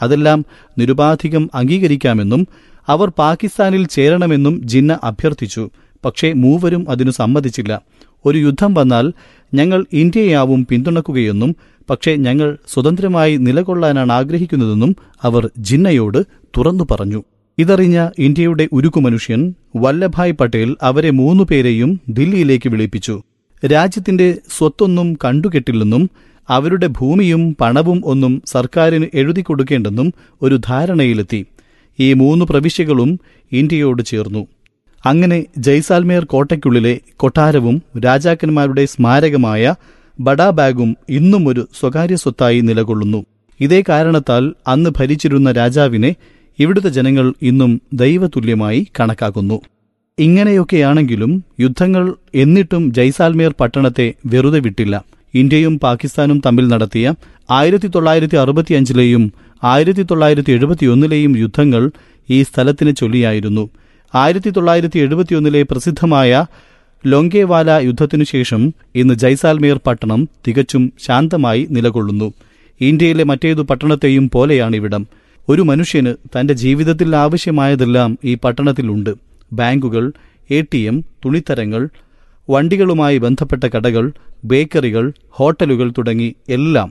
അതെല്ലാം നിരുപാധികം അംഗീകരിക്കാമെന്നും അവർ പാകിസ്ഥാനിൽ ചേരണമെന്നും ജിന്ന അഭ്യർത്ഥിച്ചു പക്ഷേ മൂവരും അതിനു സമ്മതിച്ചില്ല ഒരു യുദ്ധം വന്നാൽ ഞങ്ങൾ ഇന്ത്യയാവും പിന്തുണക്കുകയെന്നും പക്ഷേ ഞങ്ങൾ സ്വതന്ത്രമായി നിലകൊള്ളാനാണ് ആഗ്രഹിക്കുന്നതെന്നും അവർ ജിന്നയോട് തുറന്നു പറഞ്ഞു ഇതറിഞ്ഞ ഇന്ത്യയുടെ ഉരുക്കുമനുഷ്യൻ വല്ലഭായ് പട്ടേൽ അവരെ മൂന്നുപേരെയും ദില്ലിയിലേക്ക് വിളിപ്പിച്ചു രാജ്യത്തിന്റെ സ്വത്തൊന്നും കണ്ടുകെട്ടില്ലെന്നും അവരുടെ ഭൂമിയും പണവും ഒന്നും സർക്കാരിന് എഴുതി കൊടുക്കേണ്ടെന്നും ഒരു ധാരണയിലെത്തി ഈ മൂന്ന് പ്രവിശ്യകളും ഇന്ത്യയോട് ചേർന്നു അങ്ങനെ ജയ്സാൽമേർ കോട്ടയ്ക്കുള്ളിലെ കൊട്ടാരവും രാജാക്കന്മാരുടെ സ്മാരകമായ ബഡാബാഗും ഇന്നും ഒരു സ്വകാര്യ സ്വത്തായി നിലകൊള്ളുന്നു ഇതേ കാരണത്താൽ അന്ന് ഭരിച്ചിരുന്ന രാജാവിനെ ഇവിടുത്തെ ജനങ്ങൾ ഇന്നും ദൈവതുല്യമായി കണക്കാക്കുന്നു ഇങ്ങനെയൊക്കെയാണെങ്കിലും യുദ്ധങ്ങൾ എന്നിട്ടും ജയ്സാൽമേർ പട്ടണത്തെ വെറുതെ വിട്ടില്ല ഇന്ത്യയും പാകിസ്ഥാനും തമ്മിൽ നടത്തിയ ആയിരത്തി തൊള്ളായിരത്തി അറുപത്തിയഞ്ചിലെയും ആയിരത്തി തൊള്ളായിരത്തി എഴുപത്തിയൊന്നിലെയും യുദ്ധങ്ങൾ ഈ സ്ഥലത്തിന് ചൊല്ലിയായിരുന്നു ആയിരത്തി തൊള്ളായിരത്തി എഴുപത്തിയൊന്നിലെ പ്രസിദ്ധമായ ലൊങ്കേവാല യുദ്ധത്തിനു ശേഷം ഇന്ന് ജയ്സാൽമേർ പട്ടണം തികച്ചും ശാന്തമായി നിലകൊള്ളുന്നു ഇന്ത്യയിലെ മറ്റേതു പട്ടണത്തെയും പോലെയാണിവിടം ഒരു മനുഷ്യന് തന്റെ ജീവിതത്തിൽ ആവശ്യമായതെല്ലാം ഈ പട്ടണത്തിലുണ്ട് ബാങ്കുകൾ എ ടി എം തുണിത്തരങ്ങൾ വണ്ടികളുമായി ബന്ധപ്പെട്ട കടകൾ ബേക്കറികൾ ഹോട്ടലുകൾ തുടങ്ങി എല്ലാം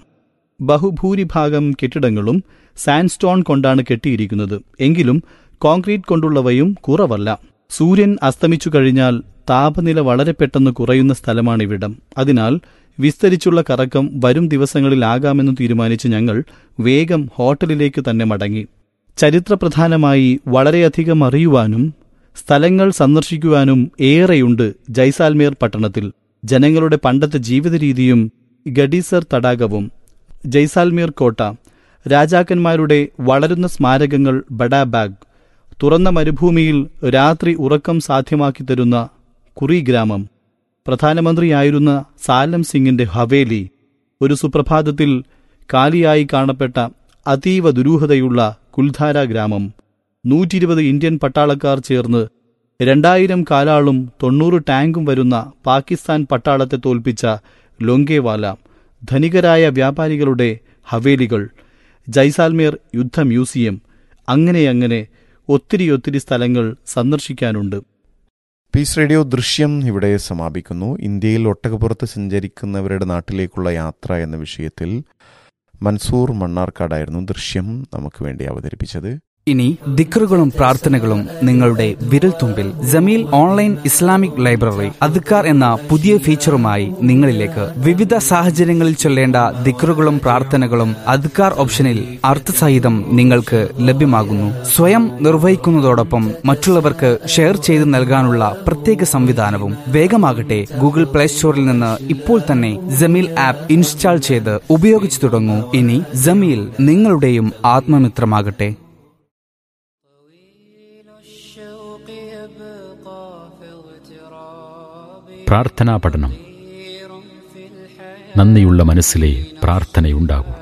ബഹുഭൂരിഭാഗം കെട്ടിടങ്ങളും സാൻഡ്സ്റ്റോൺ കൊണ്ടാണ് കെട്ടിയിരിക്കുന്നത് എങ്കിലും കോൺക്രീറ്റ് കൊണ്ടുള്ളവയും കുറവല്ല സൂര്യൻ അസ്തമിച്ചു കഴിഞ്ഞാൽ താപനില വളരെ പെട്ടെന്ന് കുറയുന്ന സ്ഥലമാണിവിടം അതിനാൽ വിസ്തരിച്ചുള്ള കറക്കം വരും ദിവസങ്ങളിലാകാമെന്ന് തീരുമാനിച്ച് ഞങ്ങൾ വേഗം ഹോട്ടലിലേക്ക് തന്നെ മടങ്ങി ചരിത്രപ്രധാനമായി വളരെയധികം അറിയുവാനും സ്ഥലങ്ങൾ സന്ദർശിക്കുവാനും ഏറെയുണ്ട് ജയ്സാൽമേർ പട്ടണത്തിൽ ജനങ്ങളുടെ പണ്ടത്തെ ജീവിതരീതിയും ഗഡീസർ തടാകവും ജയ്സാൽമീർ കോട്ട രാജാക്കന്മാരുടെ വളരുന്ന സ്മാരകങ്ങൾ ബഡാബാഗ് തുറന്ന മരുഭൂമിയിൽ രാത്രി ഉറക്കം സാധ്യമാക്കി തരുന്ന കുറി ഗ്രാമം പ്രധാനമന്ത്രിയായിരുന്ന സാലം സിംഗിന്റെ ഹവേലി ഒരു സുപ്രഭാതത്തിൽ കാലിയായി കാണപ്പെട്ട അതീവ ദുരൂഹതയുള്ള കുൽധാര ഗ്രാമം നൂറ്റിയിരുപത് ഇന്ത്യൻ പട്ടാളക്കാർ ചേർന്ന് രണ്ടായിരം കാലാളും തൊണ്ണൂറ് ടാങ്കും വരുന്ന പാകിസ്ഥാൻ പട്ടാളത്തെ തോൽപ്പിച്ച ലൊങ്കേവാല ധനികരായ വ്യാപാരികളുടെ ഹവേലികൾ ജയ്സാൽമേർ യുദ്ധ മ്യൂസിയം അങ്ങനെയങ്ങനെ ഒത്തിരി ഒത്തിരി സ്ഥലങ്ങൾ സന്ദർശിക്കാനുണ്ട് പീസ് റേഡിയോ ദൃശ്യം ഇവിടെ സമാപിക്കുന്നു ഇന്ത്യയിൽ ഒട്ടകപ്പുറത്ത് സഞ്ചരിക്കുന്നവരുടെ നാട്ടിലേക്കുള്ള യാത്ര എന്ന വിഷയത്തിൽ മൻസൂർ മണ്ണാർക്കാടായിരുന്നു ദൃശ്യം നമുക്ക് വേണ്ടി അവതരിപ്പിച്ചത് ഇനി ദിക്റുകളും പ്രാർത്ഥനകളും നിങ്ങളുടെ വിരൽത്തുമ്പിൽ ജമീൽ ഓൺലൈൻ ഇസ്ലാമിക് ലൈബ്രറി അദ്ക്കാർ എന്ന പുതിയ ഫീച്ചറുമായി നിങ്ങളിലേക്ക് വിവിധ സാഹചര്യങ്ങളിൽ ചൊല്ലേണ്ട ദിക്റുകളും പ്രാർത്ഥനകളും അദ്ക്കാർ ഓപ്ഷനിൽ അർത്ഥസഹിതം നിങ്ങൾക്ക് ലഭ്യമാകുന്നു സ്വയം നിർവഹിക്കുന്നതോടൊപ്പം മറ്റുള്ളവർക്ക് ഷെയർ ചെയ്ത് നൽകാനുള്ള പ്രത്യേക സംവിധാനവും വേഗമാകട്ടെ ഗൂഗിൾ പ്ലേ സ്റ്റോറിൽ നിന്ന് ഇപ്പോൾ തന്നെ ജമീൽ ആപ്പ് ഇൻസ്റ്റാൾ ചെയ്ത് ഉപയോഗിച്ചു തുടങ്ങൂ ഇനി ജമീൽ നിങ്ങളുടെയും ആത്മമിത്രമാകട്ടെ പ്രാർത്ഥനാ പഠനം നന്ദിയുള്ള മനസ്സിലെ പ്രാർത്ഥനയുണ്ടാകൂ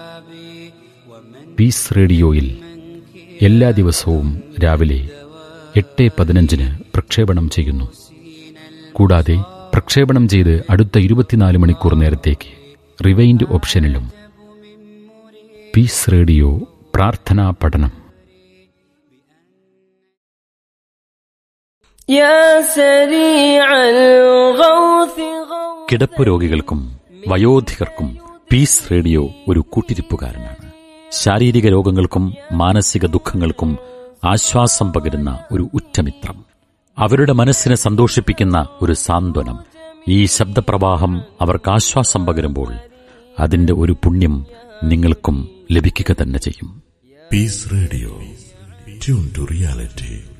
പീസ് റേഡിയോയിൽ എല്ലാ ദിവസവും രാവിലെ എട്ട് പതിനഞ്ചിന് പ്രക്ഷേപണം ചെയ്യുന്നു കൂടാതെ പ്രക്ഷേപണം ചെയ്ത് അടുത്ത ഇരുപത്തിനാല് മണിക്കൂർ നേരത്തേക്ക് റിവൈൻഡ് ഓപ്ഷനിലും പീസ് റേഡിയോ പ്രാർത്ഥനാ പഠനം يا سريع الغوث غوث കിടപ്പ് രോഗികൾക്കും വയോധികർക്കും പീസ് റേഡിയോ ഒരു കൂട്ടിരിപ്പുകാരനാണ് ശാരീരിക രോഗങ്ങൾക്കും മാനസിക ദുഃഖങ്ങൾക്കും ആശ്വാസം പകരുന്ന ഒരു ഉറ്റമിത്രം അവരുടെ മനസ്സിനെ സന്തോഷിപ്പിക്കുന്ന ഒരു സാന്ത്വനം ഈ ശബ്ദപ്രവാഹം അവർക്ക് ആശ്വാസം പകരുമ്പോൾ അതിന്റെ ഒരു പുണ്യം നിങ്ങൾക്കും ലഭിക്കുക തന്നെ ചെയ്യും Peace Radio. Tune to reality.